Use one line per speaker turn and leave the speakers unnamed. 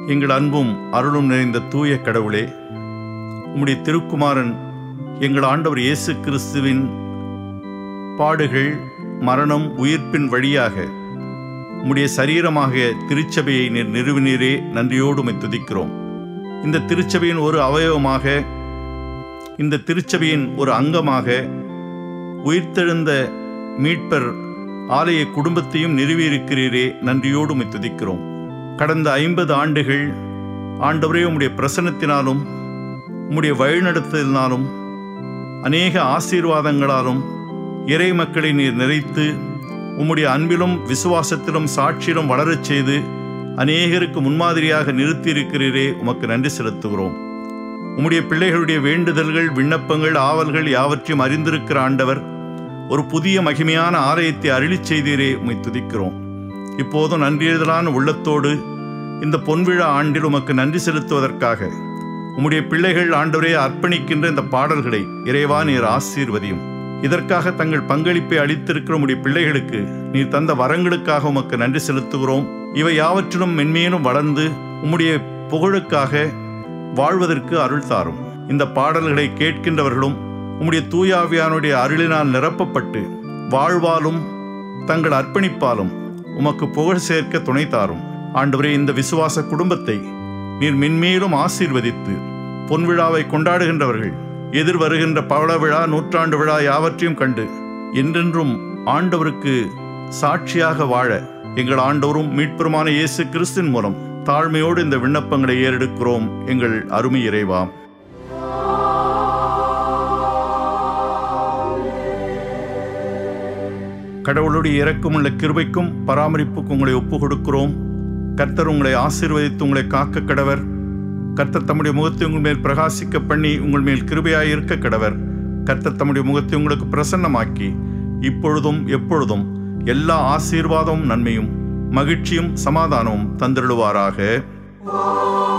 எங்கள் அன்பும் அருளும் நிறைந்த தூய கடவுளே உம்முடைய திருக்குமாரன் எங்கள் ஆண்டவர் இயேசு கிறிஸ்துவின் பாடுகள் மரணம் உயிர்ப்பின் வழியாக உம்முடைய சரீரமாக திருச்சபையை நீர் நிறுவினீரே நன்றியோடு உம்மை துதிக்கிறோம் இந்த திருச்சபையின் ஒரு அவயவமாக இந்த திருச்சபையின் ஒரு அங்கமாக உயிர்த்தெழுந்த மீட்பர் ஆலய குடும்பத்தையும் நிறுவியிருக்கிறீரே நன்றியோடு உம்மை துதிக்கிறோம் கடந்த ஐம்பது ஆண்டுகள் ஆண்டவரே உம்முடைய பிரசன்னத்தினாலும் உம்முடைய வழிநடத்தலினாலும் அநேக ஆசீர்வாதங்களாலும் இறை மக்களை நீர் நிறைத்து உம்முடைய அன்பிலும் விசுவாசத்திலும் சாட்சியிலும் வளரச் செய்து அநேகருக்கு முன்மாதிரியாக நிறுத்தியிருக்கிறீரே உமக்கு நன்றி செலுத்துகிறோம் உம்முடைய பிள்ளைகளுடைய வேண்டுதல்கள் விண்ணப்பங்கள் ஆவல்கள் யாவற்றையும் அறிந்திருக்கிற ஆண்டவர் ஒரு புதிய மகிமையான ஆலயத்தை அருளிச் செய்தீரே உம்மை துதிக்கிறோம் இப்போதும் நன்றியதலான உள்ளத்தோடு இந்த பொன்விழா ஆண்டில் உமக்கு நன்றி செலுத்துவதற்காக உம்முடைய பிள்ளைகள் ஆண்டவரே அர்ப்பணிக்கின்ற இந்த பாடல்களை இறைவா நீர் ஆசீர்வதியும் இதற்காக தங்கள் பங்களிப்பை அளித்திருக்கிற உம்முடைய பிள்ளைகளுக்கு நீர் தந்த வரங்களுக்காக உமக்கு நன்றி செலுத்துகிறோம் இவை யாவற்றிலும் மென்மேலும் வளர்ந்து உம்முடைய புகழுக்காக வாழ்வதற்கு அருள் தாரும் இந்த பாடல்களை கேட்கின்றவர்களும் உம்முடைய தூயாவியானுடைய அருளினால் நிரப்பப்பட்டு வாழ்வாலும் தங்கள் அர்ப்பணிப்பாலும் உமக்கு புகழ் சேர்க்க துணை தாரும் ஆண்டவரே இந்த விசுவாச குடும்பத்தை நீர் மென்மேலும் ஆசீர்வதித்து பொன்விழாவை கொண்டாடுகின்றவர்கள் எதிர் வருகின்ற பவள விழா நூற்றாண்டு விழா யாவற்றையும் கண்டு என்றென்றும் ஆண்டவருக்கு சாட்சியாக வாழ எங்கள் ஆண்டவரும் மீட்பெருமான இயேசு கிறிஸ்தின் மூலம் தாழ்மையோடு இந்த விண்ணப்பங்களை ஏறெடுக்கிறோம் எங்கள் அருமை இறைவா கடவுளுடைய இரக்கமுள்ள கிருபைக்கும் பராமரிப்புக்கும் உங்களை ஒப்பு கொடுக்கிறோம் கர்த்தர் உங்களை ஆசீர்வதித்து உங்களை காக்க கடவர் கர்த்தர் தம்முடைய முகத்தை உங்கள் மேல் பிரகாசிக்க பண்ணி உங்கள் மேல் கிருபையாய் இருக்க கடவர் கர்த்தர் தம்முடைய முகத்தை உங்களுக்கு பிரசன்னமாக்கி இப்பொழுதும் எப்பொழுதும் எல்லா ஆசீர்வாதமும் நன்மையும் மகிழ்ச்சியும் சமாதானமும் தந்திருடுவாராக